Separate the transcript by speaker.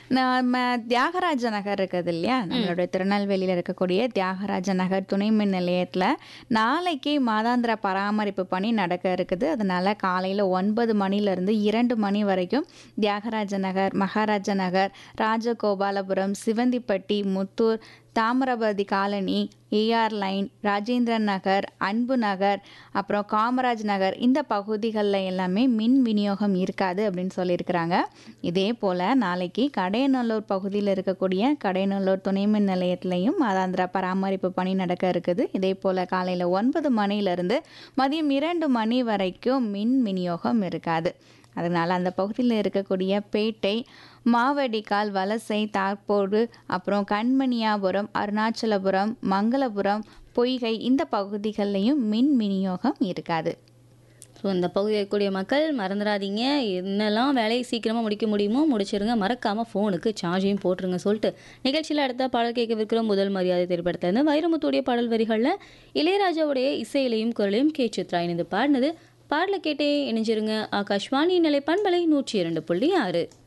Speaker 1: நம்ம தியாகராஜ நகர் இருக்குது இல்லையா நம்மளுடைய திருநெல்வேலியில் இருக்கக்கூடிய தியாகராஜ நகர் துணை மின் நிலையத்தில் நாளைக்கு மாதாந்திர பராமரிப்பு பணி நடக்க இருக்குது அதனால காலையில் ஒன்பது மணிலேருந்து இரண்டு மணி வரைக்கும் Thyagaraja Nagar Maharaja Nagar Rajagopalapuram Sivanthipatti Muthur Thamirabarani colony AR line Rajendran Nagar Anbu Nagar அப்புறம் காமராஜ் நகர் இந்த பகுதிகளில் எல்லாமே மின் விநியோகம் இருக்காது அப்படின்னு சொல்லியிருக்கிறாங்க இதே போல் நாளைக்கு கடையநல்லூர் பகுதியில் இருக்கக்கூடிய கடையநல்லூர் துணை மின் நிலையத்திலையும் மாதாந்திர பராமரிப்பு பணி நடக்க இருக்குது இதே போல் காலையில் ஒன்பது மணிலேருந்து மதியம் இரண்டு மணி வரைக்கும் மின் விநியோகம் இருக்காது அதனால் அந்த பகுதியில் இருக்கக்கூடிய பேட்டை மாவடிக்கால் வலசை தார்போடு அப்புறம் கண்மணியாபுரம் அருணாச்சலபுரம் மங்களபுரம் பொய்கை இந்த பகுதிகள்லையும் மின் விநியோகம் இருக்காது
Speaker 2: ஸோ இந்த பகுதியில் இருக்கக்கூடிய மக்கள் மறந்துடாதீங்க என்னெல்லாம் வேலையை சீக்கிரமாக முடிக்க முடியுமோ முடிச்சிருங்க மறக்காமல் ஃபோனுக்கு சார்ஜையும் போட்டுருங்க சொல்லிட்டு நிகழ்ச்சியில் அடுத்த பாடல் கேட்கவிருக்கிற முதல் மரியாதை திரைப்படத்திலிருந்து வைரமுத்துடைய பாடல் வரிகளில் இளையராஜாவுடைய இசையிலையும் குரலையும் கே சித்ரா இணைந்து பாடினது பாடலை கேட்டே இணைஞ்சிருங்க ஆகாஷ்வாணி நிலை பண்பலை நூற்றி இரண்டு புள்ளி ஆறு